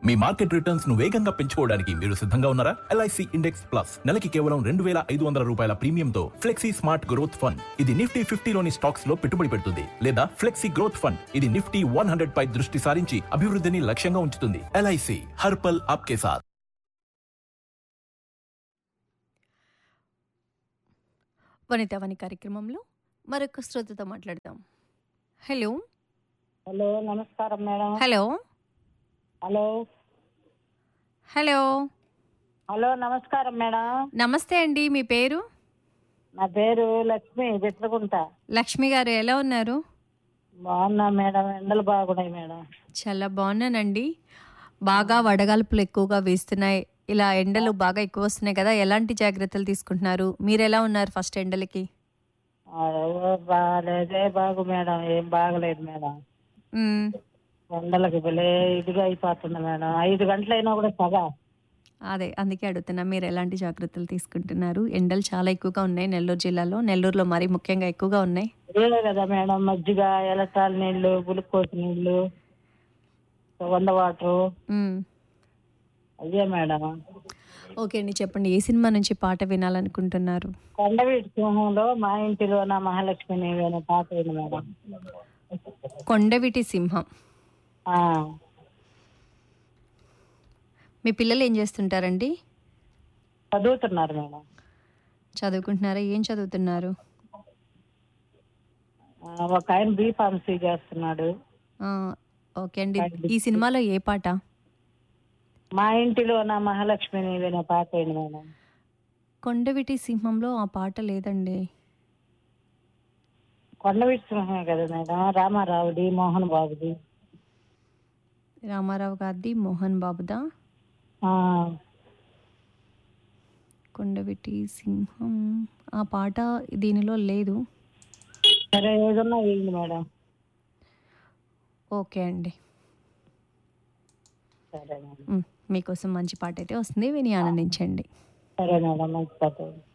మీ market returns ను వేగంగా పెంచుకోవడానికి మీరు సిద్ధంగా ఉన్నారా ఎల్ఐసి ఇండెక్స్ ప్లస్ నెలకి కేవలం రెండు వేల ఐదు వందల రూపాయల ప్రీమియంతో ఫ్లెక్సీ స్మార్ట్ గ్రోత్ ఫండ్ ఇది నిఫ్టీ ఫిఫ్టీలోని స్టాక్స్ లో పెట్టుబడి పెడుతుంది లేదా ఫ్లెక్సీ గ్రోత్ ఫండ్ ఇది నిఫ్టీ వన్ హండ్రెడ్ పై దృష్టి సారించి అభివృద్ధిని లక్ష్యంగా ఉంచుతుంది ఎల్ఐసి హర్పల్ ఆప్కే సాథ్ వనితావాణి కార్యక్రమంలో మరొక శ్రోతతో మాట్లాడదాం హలో హలో నమస్కారం madam hello hello hello hello నమస్కారం మేడం నమస్తే అండి మీ పేరు నా పేరు లక్ష్మి బిట్రకుంట లక్ష్మి గారు ఎలా ఉన్నారు బాగున్నా మేడం ఎండలు బాగున్నాయి మేడం చాలా బాగున్నానండి బాగా వడగాల్పులు ఎక్కువగా వేస్తున్నాయి ఇలా ఎండలు బాగా ఎక్కువ వస్తున్నాయి కదా ఎలాంటి జాగ్రత్తలు తీసుకుంటున్నారు మీరు ఎలా ఉన్నారు ఫస్ట్ ఎండలకి ఆ, ఓ బాగాలేదే బాగు మేడం ఏం బాగలేదు మేడం మ్మ్. ఎండలకి భలే ఇదిగా అయిపోతుంది మేడం ఐదు గంటలైనా కూడా సగా అదే అందుకే అడుగుతున్నా మీరు ఎలాంటి జాగ్రత్తలు తీసుకుంటున్నారు ఎండలు చాలా ఎక్కువగా ఉన్నాయి నెల్లూరు జిల్లాలో నెల్లూరులో మరీ ముఖ్యంగా ఎక్కువగా ఉన్నాయి ఏదే కదా మేడం మజ్జిగ ఎలటాల నీళ్లు గ్లూకోజ్ నీళ్లు వంద వాటరు మ్మ్. అయ్యే మేడం ఓకే అండి చెప్పండి ఏ సినిమా నుంచి పాట వినాలనుకుంటున్నారు కొండవీటి సింహంలో మా ఇంటిలో నా మహాలక్ష్మి నీవేనే పాట ఏంది మేడం కొండవిటి సింహం ఆ, మీ పిల్లలు ఏం చేస్తుంటారండి చదువుతున్నారు మేడం చదువుకుంటున్నారా ఏం చదువుతున్నారు ఆ, ఒక ఆయన బీ ఫార్మసీ చేస్తున్నాడు ఆ, ఓకే అండి ఈ సినిమాలో ఏ పాట మా ఇంటిలో నా మహాలక్ష్మి నీవేనే పాట ఏంది మేడం కొండవిటి సింహంలో ఆ పాట లేదండి కొండవీటి సింహమే కదా మేడం రామారావుది మోహన్ బాబుది రామారావు గారిది మోహన్ బాబుదా ఆ, కొండవిటి సింహం ఆ పాట దీనిలో లేదు సరే ఏదన్నా వేయండి మేడం ఓకే అండి సరే మేడం మ్, మీకోసం మంచి పాట అయితే వస్తుంది విని ఆనందించండి సరే మేడం మంచి పాట వేయండి.